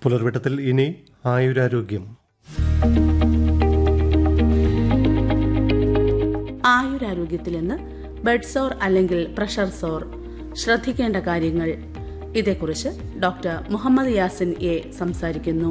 പുലർവെട്ടത്തിൽ ഇനി ആയുരാരോഗ്യം ആയുരാരോഗ്യത്തിൽ നിന്ന് ബെഡ് സോർ അല്ലെങ്കിൽ പ്രഷർ സോർ ശ്രദ്ധിക്കേണ്ട കാര്യങ്ങൾ ഇതേക്കുറിച്ച് ഡോക്ടർ മുഹമ്മദ് യാസിൻ എ സംസാരിക്കുന്നു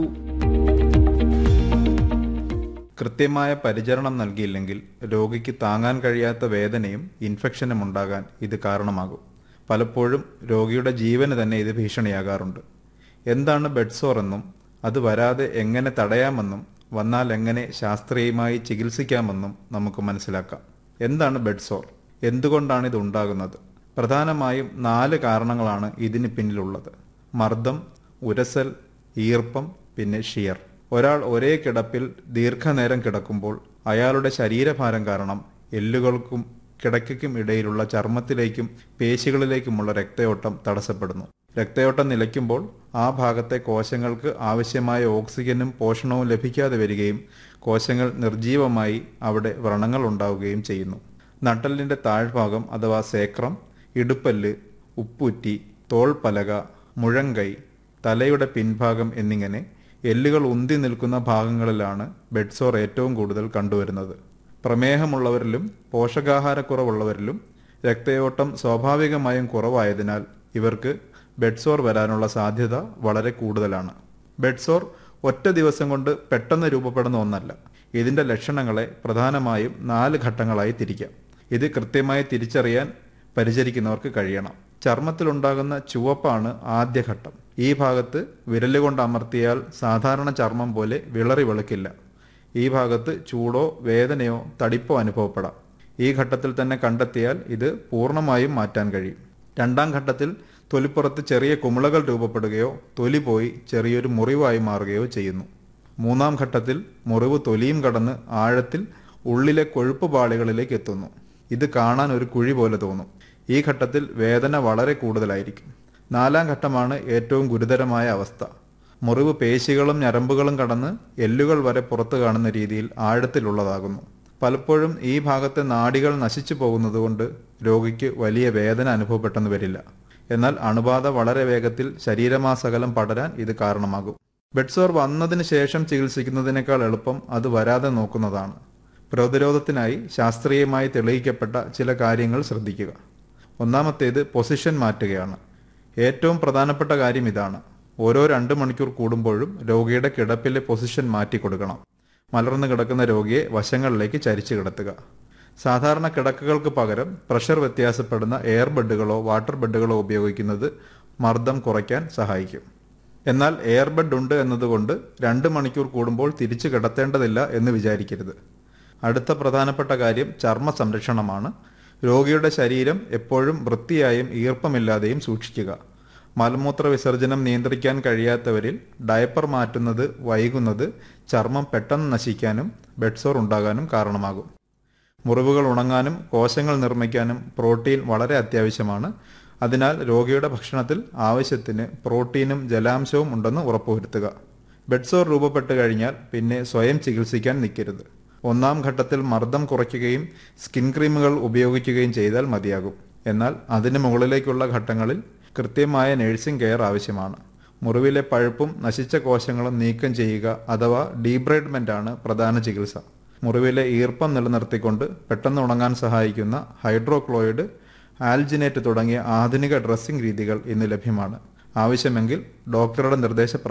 കൃത്യമായ പരിചരണം നൽകിയില്ലെങ്കിൽ രോഗിക്ക് താങ്ങാൻ കഴിയാത്ത വേദനയും ഇൻഫെക്ഷനും ഉണ്ടാകാൻ ഇത് കാരണമാകും പലപ്പോഴും രോഗിയുടെ ജീവന് തന്നെ ഇത് ഭീഷണിയാകാറുണ്ട് എന്താണ് ബെഡ് സോർ എന്നും അത് വരാതെ എങ്ങനെ തടയാമെന്നും വന്നാൽ എങ്ങനെ ശാസ്ത്രീയമായി ചികിത്സിക്കാമെന്നും നമുക്ക് മനസ്സിലാക്കാം എന്താണ് ബെഡ് സോർ എന്തുകൊണ്ടാണ് ഇത് ഉണ്ടാകുന്നത് പ്രധാനമായും നാല് കാരണങ്ങളാണ് ഇതിന് പിന്നിലുള്ളത് മർദ്ദം ഉരസൽ ഈർപ്പം പിന്നെ ഷിയർ ഒരാൾ ഒരേ കിടപ്പിൽ ദീർഘനേരം കിടക്കുമ്പോൾ അയാളുടെ ശരീരഭാരം കാരണം എല്ലുകൾക്കും കിടക്കയ്ക്കും ഇടയിലുള്ള ചർമ്മത്തിലേക്കും പേശികളിലേക്കുമുള്ള രക്തയോട്ടം തടസ്സപ്പെടുന്നു രക്തയോട്ടം നിലയ്ക്കുമ്പോൾ ആ ഭാഗത്തെ കോശങ്ങൾക്ക് ആവശ്യമായ ഓക്സിജനും പോഷണവും ലഭിക്കാതെ വരികയും കോശങ്ങൾ നിർജീവമായി അവിടെ വ്രണങ്ങൾ ഉണ്ടാവുകയും ചെയ്യുന്നു നട്ടലിന്റെ താഴ്ഭാഗം അഥവാ സേക്രം ഇടുപ്പല്ല് ഉപ്പുറ്റി തോൾപ്പലക മുഴങ്കൈ തലയുടെ പിൻഭാഗം എന്നിങ്ങനെ എല്ലുകൾ ഉന്തി നിൽക്കുന്ന ഭാഗങ്ങളിലാണ് ബെഡ്സോർ ഏറ്റവും കൂടുതൽ കണ്ടുവരുന്നത് പ്രമേഹമുള്ളവരിലും പോഷകാഹാരക്കുറവുള്ളവരിലും രക്തയോട്ടം സ്വാഭാവികമായും കുറവായതിനാൽ ഇവർക്ക് ബെഡ്സോർ വരാനുള്ള സാധ്യത വളരെ കൂടുതലാണ് ബെഡ്സോർ ഒറ്റ ദിവസം കൊണ്ട് പെട്ടെന്ന് രൂപപ്പെടുന്ന ഒന്നല്ല ഇതിന്റെ ലക്ഷണങ്ങളെ പ്രധാനമായും നാല് ഘട്ടങ്ങളായി തിരിക്കാം ഇത് കൃത്യമായി തിരിച്ചറിയാൻ പരിചരിക്കുന്നവർക്ക് കഴിയണം ചർമ്മത്തിലുണ്ടാകുന്ന ചുവപ്പാണ് ആദ്യഘട്ടം ഈ ഭാഗത്ത് വിരലുകൊണ്ട് അമർത്തിയാൽ സാധാരണ ചർമ്മം പോലെ വിളറി വെളുക്കില്ല ഈ ഭാഗത്ത് ചൂടോ വേദനയോ തടിപ്പോ അനുഭവപ്പെടാം ഈ ഘട്ടത്തിൽ തന്നെ കണ്ടെത്തിയാൽ ഇത് പൂർണ്ണമായും മാറ്റാൻ കഴിയും രണ്ടാം ഘട്ടത്തിൽ തൊലിപ്പുറത്ത് ചെറിയ കുമിളകൾ രൂപപ്പെടുകയോ തൊലി പോയി ചെറിയൊരു മുറിവായി മാറുകയോ ചെയ്യുന്നു മൂന്നാം ഘട്ടത്തിൽ മുറിവ് തൊലിയും കടന്ന് ആഴത്തിൽ ഉള്ളിലെ കൊഴുപ്പ് പാളികളിലേക്ക് എത്തുന്നു ഇത് കാണാൻ ഒരു കുഴി പോലെ തോന്നും ഈ ഘട്ടത്തിൽ വേദന വളരെ കൂടുതലായിരിക്കും നാലാം ഘട്ടമാണ് ഏറ്റവും ഗുരുതരമായ അവസ്ഥ മുറിവ് പേശികളും ഞരമ്പുകളും കടന്ന് എല്ലുകൾ വരെ പുറത്തു കാണുന്ന രീതിയിൽ ആഴത്തിലുള്ളതാകുന്നു പലപ്പോഴും ഈ ഭാഗത്തെ നാഡികൾ നശിച്ചു പോകുന്നതുകൊണ്ട് രോഗിക്ക് വലിയ വേദന അനുഭവപ്പെട്ടെന്ന് വരില്ല എന്നാൽ അണുബാധ വളരെ വേഗത്തിൽ ശരീരമാസകലം പടരാൻ ഇത് കാരണമാകും ബെഡ്സോർ വന്നതിന് ശേഷം ചികിത്സിക്കുന്നതിനേക്കാൾ എളുപ്പം അത് വരാതെ നോക്കുന്നതാണ് പ്രതിരോധത്തിനായി ശാസ്ത്രീയമായി തെളിയിക്കപ്പെട്ട ചില കാര്യങ്ങൾ ശ്രദ്ധിക്കുക ഒന്നാമത്തേത് പൊസിഷൻ മാറ്റുകയാണ് ഏറ്റവും പ്രധാനപ്പെട്ട കാര്യം ഇതാണ് ഓരോ രണ്ട് മണിക്കൂർ കൂടുമ്പോഴും രോഗിയുടെ കിടപ്പിലെ പൊസിഷൻ മാറ്റി കൊടുക്കണം മലർന്നു കിടക്കുന്ന രോഗിയെ വശങ്ങളിലേക്ക് ചരിച്ചു കിടത്തുക സാധാരണ കിടക്കകൾക്ക് പകരം പ്രഷർ വ്യത്യാസപ്പെടുന്ന എയർ ബെഡുകളോ വാട്ടർ ബെഡുകളോ ഉപയോഗിക്കുന്നത് മർദ്ദം കുറയ്ക്കാൻ സഹായിക്കും എന്നാൽ എയർ ബെഡ് ഉണ്ട് എന്നതുകൊണ്ട് രണ്ട് മണിക്കൂർ കൂടുമ്പോൾ തിരിച്ചു കിടത്തേണ്ടതില്ല എന്ന് വിചാരിക്കരുത് അടുത്ത പ്രധാനപ്പെട്ട കാര്യം ചർമ്മ സംരക്ഷണമാണ് രോഗിയുടെ ശരീരം എപ്പോഴും വൃത്തിയായും ഈർപ്പമില്ലാതെയും സൂക്ഷിക്കുക മലമൂത്ര വിസർജനം നിയന്ത്രിക്കാൻ കഴിയാത്തവരിൽ ഡയപ്പർ മാറ്റുന്നത് വൈകുന്നത് ചർമ്മം പെട്ടെന്ന് നശിക്കാനും ബെഡ്സോർ ഉണ്ടാകാനും കാരണമാകും മുറിവുകൾ ഉണങ്ങാനും കോശങ്ങൾ നിർമ്മിക്കാനും പ്രോട്ടീൻ വളരെ അത്യാവശ്യമാണ് അതിനാൽ രോഗിയുടെ ഭക്ഷണത്തിൽ ആവശ്യത്തിന് പ്രോട്ടീനും ജലാംശവും ഉണ്ടെന്ന് ഉറപ്പുവരുത്തുക ബെഡ്സോർ രൂപപ്പെട്ട് കഴിഞ്ഞാൽ പിന്നെ സ്വയം ചികിത്സിക്കാൻ നിൽക്കരുത് ഒന്നാം ഘട്ടത്തിൽ മർദ്ദം കുറയ്ക്കുകയും സ്കിൻ ക്രീമുകൾ ഉപയോഗിക്കുകയും ചെയ്താൽ മതിയാകും എന്നാൽ അതിന് മുകളിലേക്കുള്ള ഘട്ടങ്ങളിൽ കൃത്യമായ നഴ്സിംഗ് കെയർ ആവശ്യമാണ് മുറിവിലെ പഴുപ്പും നശിച്ച കോശങ്ങളും നീക്കം ചെയ്യുക അഥവാ ഡീബ്രൈഡ്മെന്റ് ആണ് പ്രധാന ചികിത്സ മുറിവിലെ ഈർപ്പം നിലനിർത്തിക്കൊണ്ട് പെട്ടെന്ന് ഉണങ്ങാൻ സഹായിക്കുന്ന ഹൈഡ്രോക്ലോയിഡ് ആൽജിനേറ്റ് തുടങ്ങിയ ആധുനിക ഡ്രസ്സിംഗ് രീതികൾ ഇന്ന് ലഭ്യമാണ് ആവശ്യമെങ്കിൽ ഡോക്ടറുടെ നിർദ്ദേശപ്രകാരം